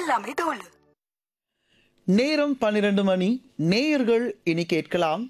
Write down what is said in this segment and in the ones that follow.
எல்லாமே தோல் நேரம் பன்னிரண்டு மணி நேயர்கள் இனி கேட்கலாம்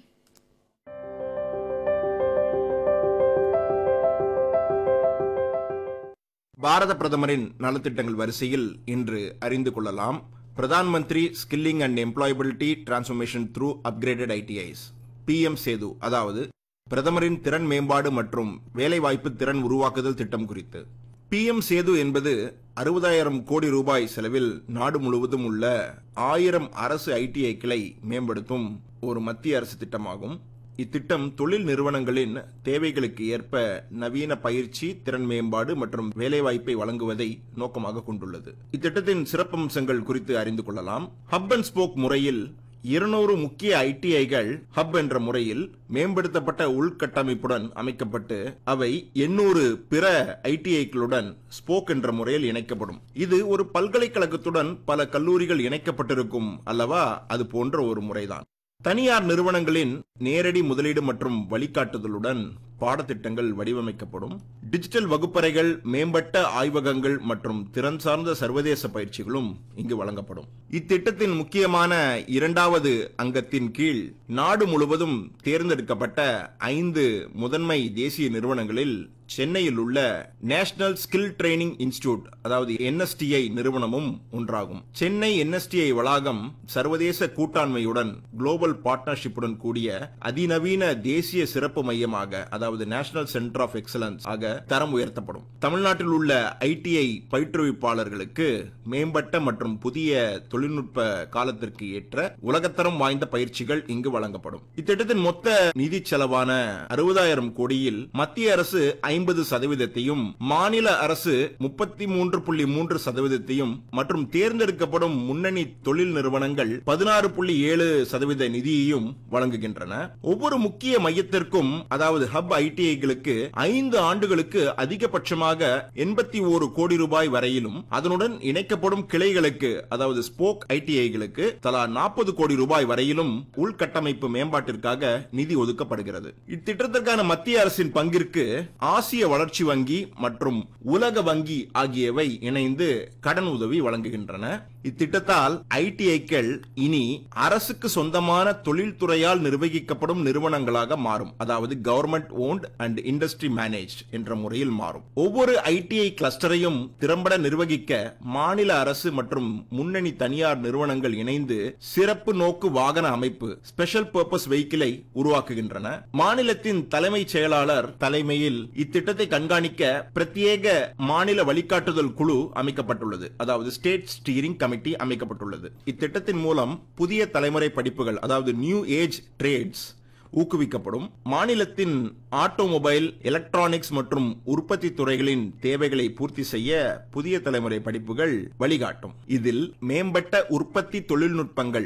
பாரத பிரதமரின் நலத்திட்டங்கள் வரிசையில் இன்று அறிந்து கொள்ளலாம் Pradhan Mantri skilling and employability transformation through upgraded ITIs PM Setu அதாவது பிரதமரின் திறன் மேம்பாடு மற்றும் வேலைவாய்ப்பு திறன் உருவாக்குதல் திட்டம் குறித்து பிஎம் சேது என்பது அறுபதாயிரம் கோடி ரூபாய் செலவில் நாடு முழுவதும் உள்ள ஆயிரம் அரசு ஐடிஐக்களை மேம்படுத்தும் ஒரு மத்திய அரசு திட்டமாகும் இத்திட்டம் தொழில் நிறுவனங்களின் தேவைகளுக்கு ஏற்ப நவீன பயிற்சி திறன் மேம்பாடு மற்றும் வேலைவாய்ப்பை வழங்குவதை நோக்கமாக கொண்டுள்ளது இத்திட்டத்தின் சிறப்பம்சங்கள் குறித்து அறிந்து கொள்ளலாம் ஹப் அண்ட் ஸ்போக் முறையில் இருநூறு முக்கிய ஐடிஐகள் ஹப் என்ற முறையில் மேம்படுத்தப்பட்ட உள்கட்டமைப்புடன் அமைக்கப்பட்டு அவை எண்ணூறு பிற ஐடிஐக்களுடன் ஸ்போக் என்ற முறையில் இணைக்கப்படும் இது ஒரு பல்கலைக்கழகத்துடன் பல கல்லூரிகள் இணைக்கப்பட்டிருக்கும் அல்லவா அது போன்ற ஒரு முறைதான் தனியார் நிறுவனங்களின் நேரடி முதலீடு மற்றும் வழிகாட்டுதலுடன் பாடத்திட்டங்கள் வடிவமைக்கப்படும் டிஜிட்டல் வகுப்பறைகள் மேம்பட்ட ஆய்வகங்கள் மற்றும் திறன் சார்ந்த சர்வதேச பயிற்சிகளும் இங்கு வழங்கப்படும் இத்திட்டத்தின் முக்கியமான இரண்டாவது அங்கத்தின் கீழ் நாடு முழுவதும் தேர்ந்தெடுக்கப்பட்ட ஐந்து முதன்மை தேசிய நிறுவனங்களில் சென்னையில் உள்ள நேஷனல் ஸ்கில் ட்ரைனிங் இன்ஸ்டிடியூட் அதாவது என்எஸ்டிஐ நிறுவனமும் ஒன்றாகும் சென்னை என்எஸ்டிஐ வளாகம் சர்வதேச கூட்டாண்மையுடன் குளோபல் பார்ட்னர்ஷிப்புடன் கூடிய அதிநவீன தேசிய சிறப்பு மையமாக அதாவது நேஷனல் சென்டர் ஆஃப் எக்ஸலன்ஸ் ஆக தரம் உயர்த்தப்படும் தமிழ்நாட்டில் உள்ள ஐடிஐ பயிற்றுவிப்பாளர்களுக்கு மேம்பட்ட மற்றும் புதிய தொழில்நுட்ப காலத்திற்கு ஏற்ற உலகத்தரம் வாய்ந்த பயிற்சிகள் இங்கு வழங்கப்படும் இத்திட்டத்தின் மொத்த நிதி செலவான அறுபதாயிரம் கோடியில் மத்திய அரசு ஐம்பது சதவீதத்தையும் மாநில அரசு முப்பத்தி மூன்று புள்ளி மூன்று சதவீதத்தையும் மற்றும் தேர்ந்தெடுக்கப்படும் முன்னணி தொழில் நிறுவனங்கள் பதினாறு புள்ளி ஏழு சதவீத நிதியையும் வழங்குகின்றன ஒவ்வொரு முக்கிய மையத்திற்கும் அதாவது ஹப் ஐடிஐகளுக்கு ஐந்து ஆண்டுகளுக்கு அதிகபட்சமாக எண்பத்தி ஒரு கோடி ரூபாய் வரையிலும் அதனுடன் இணைக்கப்படும் கிளைகளுக்கு அதாவது ஸ்போக் ஐடிஐகளுக்கு தலா நாற்பது கோடி ரூபாய் வரையிலும் உள்கட்டமைப்பு மேம்பாட்டிற்காக நிதி ஒதுக்கப்படுகிறது இத்திட்டத்திற்கான மத்திய அரசின் பங்கிற்கு ஆசிய வளர்ச்சி வங்கி மற்றும் உலக வங்கி ஆகியவை இணைந்து கடன் உதவி வழங்குகின்றன இத்திட்டத்தால் ஐடிஐக்கள் இனி அரசுக்கு சொந்தமான தொழில்துறையால் நிர்வகிக்கப்படும் நிறுவனங்களாக மாறும் அதாவது government owned and industry manage என்ற முறையில் மாறும் ஒவ்வொரு ஐடிஐ கிளஸ்டரையும் திறம்பட நிர்வகிக்க மாநில அரசு மற்றும் முன்னணி தனியார் நிறுவனங்கள் இணைந்து சிறப்பு நோக்கு வாகன அமைப்பு ஸ்பெஷல் பர்பஸ் வெஹிக்கிளை உருவாக்குகின்றன மாநிலத்தின் தலைமைச் செயலாளர் தலைமையில் இத்திட்டத்தை கண்காணிக்க பிரத்யேக மாநில வழிகாட்டுதல் குழு அமைக்கப்பட்டுள்ளது அதாவது ஸ்டேட் ஸ்டீரிங் கமிட்டி அமைக்கப்பட்டுள்ளது இத்திட்டத்தின் மூலம் புதிய தலைமுறை படிப்புகள் அதாவது நியூ ஏஜ் ட்ரேட்ஸ் ஊக்குவிக்கப்படும் மாநிலத்தின் ஆட்டோமொபைல் எலக்ட்ரானிக்ஸ் மற்றும் உற்பத்தி துறைகளின் தேவைகளை பூர்த்தி செய்ய புதிய தலைமுறை படிப்புகள் வழிகாட்டும் இதில் மேம்பட்ட உற்பத்தி தொழில்நுட்பங்கள்